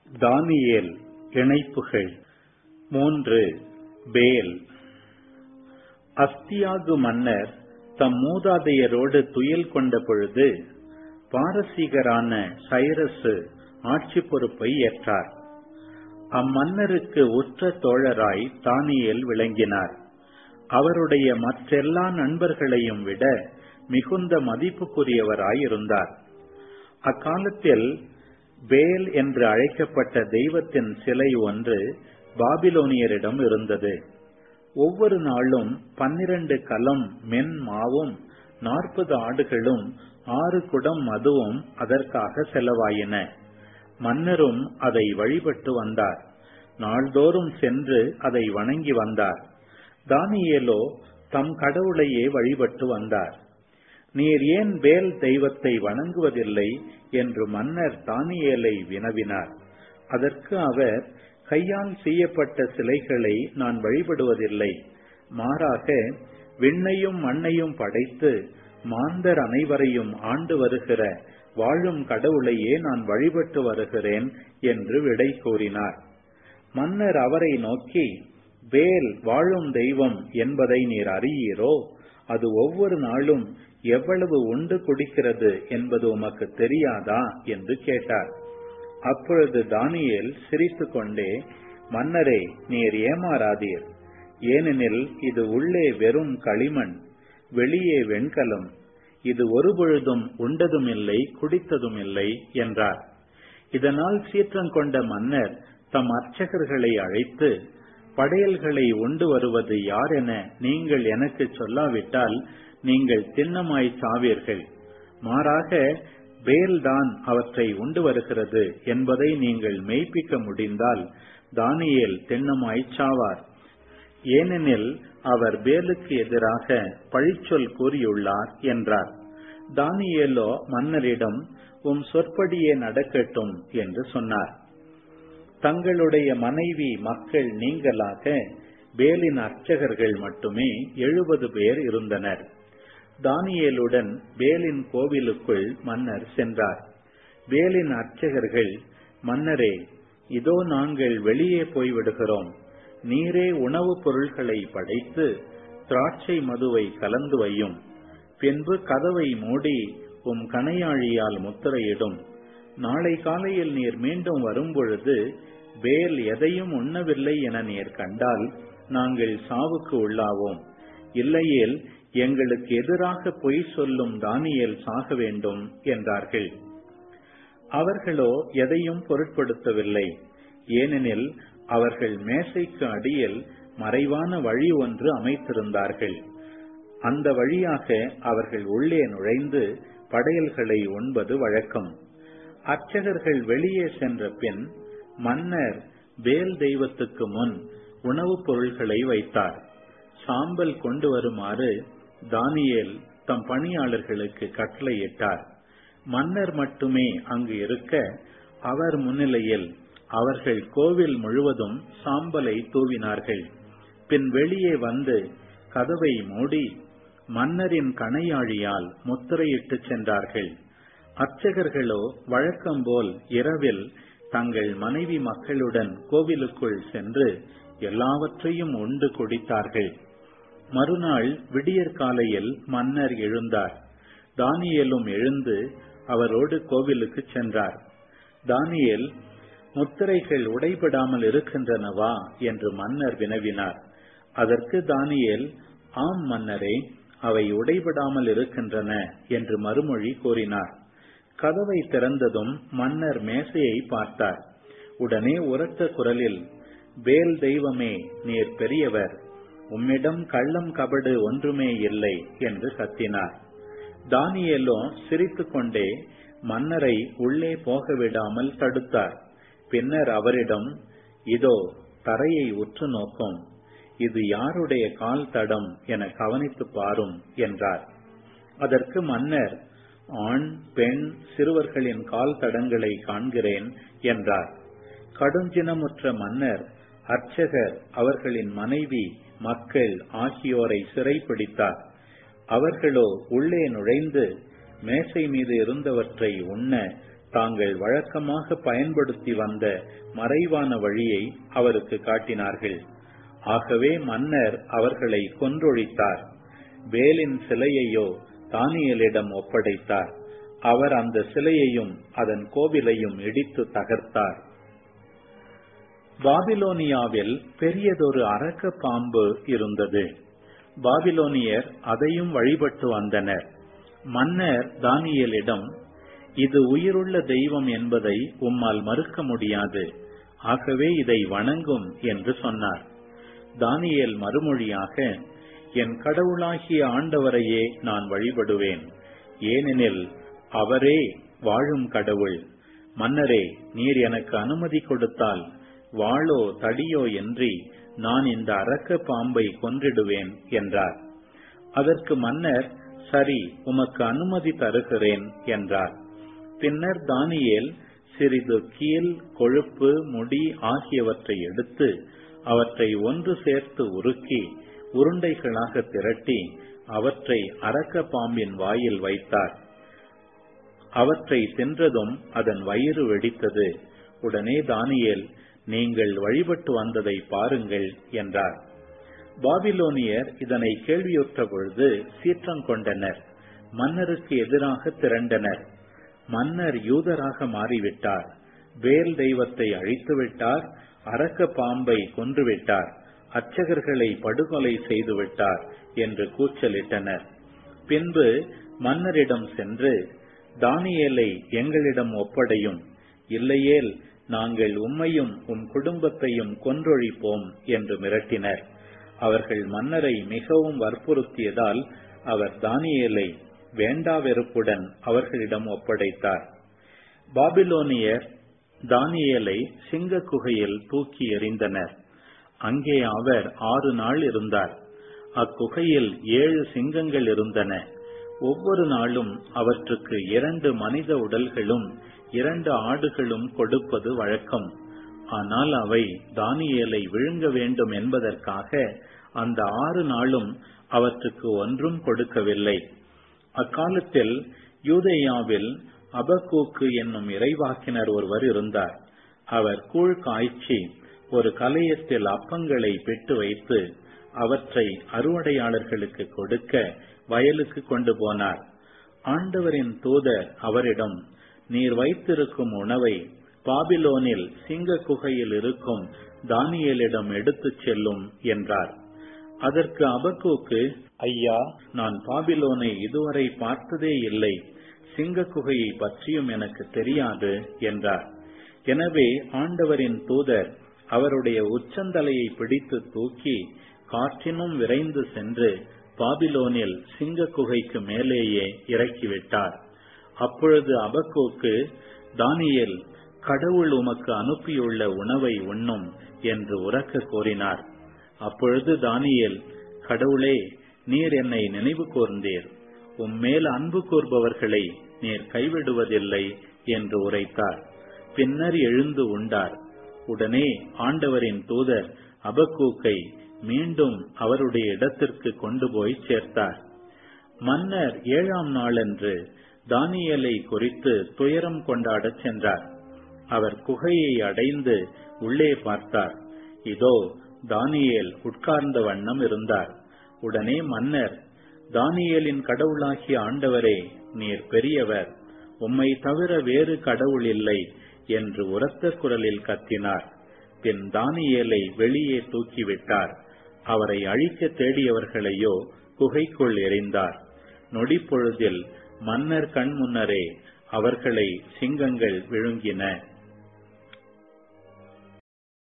தானியேல் இணைப்புகள் மூன்று பேல் அஸ்தியாகு மன்னர் தம் மூதாதையரோடு துயில் கொண்ட பொழுது பாரசீகரான சைரசு ஆட்சி பொறுப்பை ஏற்றார் அம்மன்னருக்கு உற்ற தோழராய் தானியேல் விளங்கினார் அவருடைய மற்றெல்லா நண்பர்களையும் விட மிகுந்த மதிப்புக்குரியவராய் இருந்தார் அக்காலத்தில் பேல் என்று அழைக்கப்பட்ட தெய்வத்தின் சிலை ஒன்று பாபிலோனியரிடம் இருந்தது ஒவ்வொரு நாளும் பன்னிரண்டு கலம் மென் மாவும் நாற்பது ஆடுகளும் ஆறு குடம் மதுவும் அதற்காக செலவாயின மன்னரும் அதை வழிபட்டு வந்தார் நாள்தோறும் சென்று அதை வணங்கி வந்தார் தானியேலோ தம் கடவுளையே வழிபட்டு வந்தார் நீர் ஏன் வேல் தெய்வத்தை வணங்குவதில்லை என்று மன்னர் தானியேலை வினவினார் அதற்கு அவர் கையால் செய்யப்பட்ட சிலைகளை நான் வழிபடுவதில்லை மாறாக விண்ணையும் மண்ணையும் படைத்து மாந்தர் அனைவரையும் ஆண்டு வருகிற வாழும் கடவுளையே நான் வழிபட்டு வருகிறேன் என்று விடை கூறினார் மன்னர் அவரை நோக்கி வேல் வாழும் தெய்வம் என்பதை நீர் அறியீரோ அது ஒவ்வொரு நாளும் எவ்வளவு உண்டு குடிக்கிறது என்பது உமக்கு தெரியாதா என்று கேட்டார் அப்பொழுது தானியேல் சிரித்துக் கொண்டே மன்னரே நீர் ஏமாறாதீர் ஏனெனில் இது உள்ளே வெறும் களிமண் வெளியே வெண்கலம் இது ஒருபொழுதும் உண்டதும் இல்லை குடித்ததும் இல்லை என்றார் இதனால் சீற்றம் கொண்ட மன்னர் தம் அர்ச்சகர்களை அழைத்து படையல்களை உண்டு வருவது யார் என நீங்கள் எனக்கு சொல்லாவிட்டால் நீங்கள் திண்ணமாய் சாவீர்கள் மாறாக வேல்தான் அவற்றை உண்டு வருகிறது என்பதை நீங்கள் மெய்ப்பிக்க முடிந்தால் தானியேல் திண்ணமாய் சாவார் ஏனெனில் அவர் பேலுக்கு எதிராக பழிச்சொல் கூறியுள்ளார் என்றார் தானியேலோ மன்னரிடம் உம் சொற்படியே நடக்கட்டும் என்று சொன்னார் தங்களுடைய மனைவி மக்கள் நீங்களாக பேலின் அர்ச்சகர்கள் மட்டுமே எழுபது பேர் இருந்தனர் தானியேலுடன் பேலின் கோவிலுக்குள் மன்னர் சென்றார் பேலின் அர்ச்சகர்கள் மன்னரே இதோ நாங்கள் வெளியே போய்விடுகிறோம் நீரே உணவுப் பொருள்களை படைத்து திராட்சை மதுவை கலந்து வையும் பின்பு கதவை மூடி உம் கணையாழியால் முத்திரையிடும் நாளை காலையில் நீர் மீண்டும் வரும்பொழுது வேல் எதையும் உண்ணவில்லை என நீர் கண்டால் நாங்கள் சாவுக்கு உள்ளாவோம் இல்லையேல் எங்களுக்கு எதிராக பொய் சொல்லும் தானியல் சாக வேண்டும் என்றார்கள் அவர்களோ எதையும் பொருட்படுத்தவில்லை ஏனெனில் அவர்கள் மேசைக்கு அடியில் மறைவான வழி ஒன்று அமைத்திருந்தார்கள் அந்த வழியாக அவர்கள் உள்ளே நுழைந்து படையல்களை உண்பது வழக்கம் அர்ச்சகர்கள் வெளியே சென்ற பின் மன்னர் வேல் தெய்வத்துக்கு முன் உணவுப் பொருள்களை வைத்தார் சாம்பல் கொண்டு வருமாறு தானியேல் தம் பணியாளர்களுக்கு கட்டளையிட்டார் மன்னர் மட்டுமே அங்கு இருக்க அவர் முன்னிலையில் அவர்கள் கோவில் முழுவதும் சாம்பலை தூவினார்கள் பின் வெளியே வந்து கதவை மூடி மன்னரின் கணையாழியால் முத்திரையிட்டு சென்றார்கள் அர்ச்சகர்களோ வழக்கம்போல் இரவில் தங்கள் மனைவி மக்களுடன் கோவிலுக்குள் சென்று எல்லாவற்றையும் உண்டு குடித்தார்கள் மறுநாள் விடியற் காலையில் மன்னர் எழுந்தார் தானியலும் எழுந்து அவரோடு கோவிலுக்கு சென்றார் தானியல் முத்திரைகள் உடைபடாமல் இருக்கின்றனவா என்று மன்னர் வினவினார் அதற்கு தானியல் ஆம் மன்னரே அவை உடைபடாமல் இருக்கின்றன என்று மறுமொழி கூறினார் கதவை திறந்ததும் மன்னர் மேசையை பார்த்தார் உடனே உரத்த குரலில் வேல் தெய்வமே நீர் பெரியவர் உம்மிடம் கள்ளம் கபடு ஒன்றுமே இல்லை என்று கத்தினார் தானியலோ சிரித்துக்கொண்டே மன்னரை உள்ளே போக விடாமல் தடுத்தார் பின்னர் அவரிடம் இதோ தரையை உற்று நோக்கும் இது யாருடைய கால் தடம் என கவனித்து பாரும் என்றார் அதற்கு மன்னர் ஆண் பெண் சிறுவர்களின் கால் தடங்களை காண்கிறேன் என்றார் கடுஞ்சினமுற்ற மன்னர் அர்ச்சகர் அவர்களின் மனைவி மக்கள் ஆகியோரை சிறைப்பிடித்தார் அவர்களோ உள்ளே நுழைந்து மேசை மீது இருந்தவற்றை உண்ண தாங்கள் வழக்கமாக பயன்படுத்தி வந்த மறைவான வழியை அவருக்கு காட்டினார்கள் ஆகவே மன்னர் அவர்களை கொன்றொழித்தார் வேலின் சிலையையோ தானியலிடம் ஒப்படைத்தார் அவர் அந்த சிலையையும் அதன் கோவிலையும் இடித்து தகர்த்தார் பாபிலோனியாவில் பெரியதொரு அரக்க பாம்பு இருந்தது பாபிலோனியர் அதையும் வழிபட்டு வந்தனர் மன்னர் தானியலிடம் இது உயிருள்ள தெய்வம் என்பதை உம்மால் மறுக்க முடியாது ஆகவே இதை வணங்கும் என்று சொன்னார் தானியேல் மறுமொழியாக என் கடவுளாகிய ஆண்டவரையே நான் வழிபடுவேன் ஏனெனில் அவரே வாழும் கடவுள் மன்னரே நீர் எனக்கு அனுமதி கொடுத்தால் வாளோ தடியோ என்றி நான் இந்த அரக்க பாம்பை கொன்றிடுவேன் என்றார் அதற்கு மன்னர் சரி உமக்கு அனுமதி தருகிறேன் என்றார் பின்னர் தானியேல் சிறிது கீழ் கொழுப்பு முடி ஆகியவற்றை எடுத்து அவற்றை ஒன்று சேர்த்து உருக்கி உருண்டைகளாக திரட்டி அவற்றை அரக்க பாம்பின் வாயில் வைத்தார் அவற்றை தின்றதும் அதன் வயிறு வெடித்தது உடனே தானியேல் நீங்கள் வழிபட்டு வந்ததை பாருங்கள் என்றார் பாபிலோனியர் இதனை கேள்வியுற்ற பொழுது சீற்றம் கொண்டனர் மன்னருக்கு எதிராக திரண்டனர் மன்னர் யூதராக மாறிவிட்டார் வேல் தெய்வத்தை அழித்துவிட்டார் அரக்க பாம்பை கொன்றுவிட்டார் அர்ச்சகர்களை படுகொலை செய்துவிட்டார் என்று கூச்சலிட்டனர் பின்பு மன்னரிடம் சென்று தானியேலை எங்களிடம் ஒப்படையும் இல்லையேல் நாங்கள் உம்மையும் உம் குடும்பத்தையும் கொன்றொழிப்போம் என்று மிரட்டினர் அவர்கள் மன்னரை மிகவும் வற்புறுத்தியதால் அவர் தானியேலை வேண்டா வெறுப்புடன் அவர்களிடம் ஒப்படைத்தார் பாபிலோனியர் தானியேலை சிங்க குகையில் தூக்கி எறிந்தனர் அங்கே அவர் ஆறு நாள் இருந்தார் அக்குகையில் ஏழு சிங்கங்கள் இருந்தன ஒவ்வொரு நாளும் அவற்றுக்கு இரண்டு மனித உடல்களும் இரண்டு ஆடுகளும் கொடுப்பது வழக்கம் ஆனால் அவை தானியேலை விழுங்க வேண்டும் என்பதற்காக அந்த ஆறு நாளும் அவற்றுக்கு ஒன்றும் கொடுக்கவில்லை அக்காலத்தில் யூதேயாவில் அபக்கூக்கு என்னும் இறைவாக்கினர் ஒருவர் இருந்தார் அவர் கூழ் காய்ச்சி ஒரு கலையத்தில் அப்பங்களை பெற்று வைத்து அவற்றை அறுவடையாளர்களுக்கு கொடுக்க வயலுக்கு கொண்டு போனார் ஆண்டவரின் தூதர் அவரிடம் நீர் வைத்திருக்கும் உணவை பாபிலோனில் சிங்க குகையில் இருக்கும் தானியலிடம் எடுத்துச் செல்லும் என்றார் அதற்கு அபக்கூக்கு ஐயா நான் பாபிலோனை இதுவரை பார்த்ததே இல்லை சிங்க குகையை பற்றியும் எனக்கு தெரியாது என்றார் எனவே ஆண்டவரின் தூதர் அவருடைய உச்சந்தலையை பிடித்து தூக்கி காற்றினும் விரைந்து சென்று பாபிலோனில் சிங்க குகைக்கு மேலேயே இறக்கிவிட்டார் அப்பொழுது அபக்கோக்கு தானியேல் கடவுள் உமக்கு அனுப்பியுள்ள உணவை உண்ணும் என்று உறக்க கோரினார் அப்பொழுது தானியேல் கடவுளே நீர் என்னை நினைவு கூர்ந்தீர் உம்மேல் அன்பு கூர்பவர்களை நீர் கைவிடுவதில்லை என்று உரைத்தார் பின்னர் எழுந்து உண்டார் உடனே ஆண்டவரின் தூதர் அபக்கூக்கை மீண்டும் அவருடைய இடத்திற்கு கொண்டு போய் சேர்த்தார் மன்னர் ஏழாம் நாளன்று தானியலை குறித்து துயரம் கொண்டாடச் சென்றார் அவர் குகையை அடைந்து உள்ளே பார்த்தார் இதோ தானியேல் உட்கார்ந்த வண்ணம் இருந்தார் உடனே மன்னர் தானியேலின் கடவுளாகிய ஆண்டவரே நீர் பெரியவர் உம்மை தவிர வேறு கடவுள் இல்லை என்று உரத்த குரலில் கத்தினார் பின் தானியேலை வெளியே தூக்கிவிட்டார் அவரை அழிக்க தேடியவர்களையோ குகைக்குள் எறிந்தார் நொடிப்பொழுதில் மன்னர் கண் முன்னரே அவர்களை சிங்கங்கள் விழுங்கின